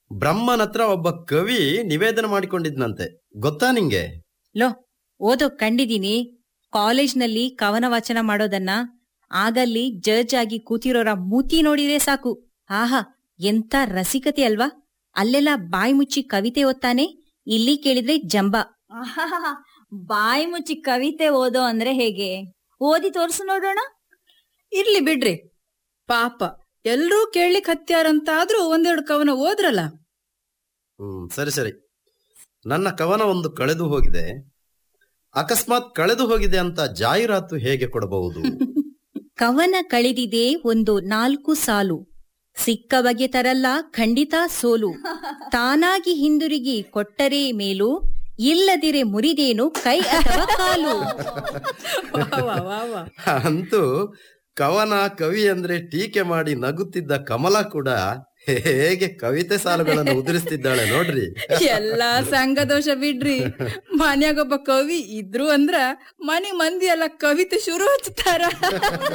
ಬ್ರಹ್ಮನ ಹತ್ರ ಒಬ್ಬ ಕವಿ ನಿವೇದನೆ ಮಾಡಿಕೊಂಡಿದ್ನಂತೆ ಗೊತ್ತಾ ನಿಂಗೆ ಲೋ ಓದೋ ಕಂಡಿದೀನಿ ಕಾಲೇಜ್ನಲ್ಲಿ ಕವನ ವಾಚನ ಮಾಡೋದನ್ನ ಆಗಲ್ಲಿ ಜಡ್ಜ್ ಆಗಿ ಕೂತಿರೋರ ಮೂತಿ ನೋಡಿದ್ರೆ ಸಾಕು ಆಹಾ ಎಂತ ರಸಿಕತೆ ಅಲ್ವಾ ಅಲ್ಲೆಲ್ಲ ಬಾಯಿ ಮುಚ್ಚಿ ಕವಿತೆ ಓದ್ತಾನೆ ಇಲ್ಲಿ ಕೇಳಿದ್ರೆ ಜಂಬ ಆಹಾಹಾ, ಬಾಯಿ ಮುಚ್ಚಿ ಕವಿತೆ ಓದೋ ಅಂದ್ರೆ ಹೇಗೆ ಓದಿ ತೋರ್ಸು ನೋಡೋಣ ಇರ್ಲಿ ಬಿಡ್ರಿ ಪಾಪ ಎಲ್ರೂ ಕೇಳಲಿಕ್ ಹತ್ಯಾರಂತಾದ್ರೂ ಒಂದೆರಡು ಕವನ ಓದ್ರಲ್ಲ ಹ್ಮ್ ಸರಿ ಸರಿ ನನ್ನ ಕವನ ಒಂದು ಕಳೆದು ಹೋಗಿದೆ ಅಕಸ್ಮಾತ್ ಕಳೆದು ಹೋಗಿದೆ ಅಂತ ಜಾಹೀರಾತು ಹೇಗೆ ಕೊಡಬಹುದು ಕವನ ಕಳೆದಿದೆ ಒಂದು ನಾಲ್ಕು ಸಾಲು ಸಿಕ್ಕ ಬಗೆ ತರಲ್ಲ ಖಂಡಿತ ಸೋಲು ತಾನಾಗಿ ಹಿಂದಿರುಗಿ ಕೊಟ್ಟರೆ ಮೇಲು ಇಲ್ಲದಿರೆ ಮುರಿದೇನು ಕೈ ಅಥವಾ ಕಾಲು ವಾ, ವಾ, ವಾ, ವಾ. ಅಂತೂ ಕವನ ಕವಿ ಅಂದ್ರೆ ಟೀಕೆ ಮಾಡಿ ನಗುತ್ತಿದ್ದ ಕಮಲ ಕೂಡ ಹೇಗೆ ಕವಿತೆ ಸಾಲುಗಳನ್ನು ಉದುರಿಸ್ತಿದ್ದಾಳೆ ನೋಡ್ರಿ ಎಲ್ಲಾ ಸಂಘದೋಷ ಬಿಡ್ರಿ ಮನ್ಯಾಗೊಬ್ಬ ಕವಿ ಇದ್ರು ಅಂದ್ರ ಮನೆ ಮಂದಿ ಎಲ್ಲ ಕವಿತೆ ಶುರು ಹಚ್ತಾರ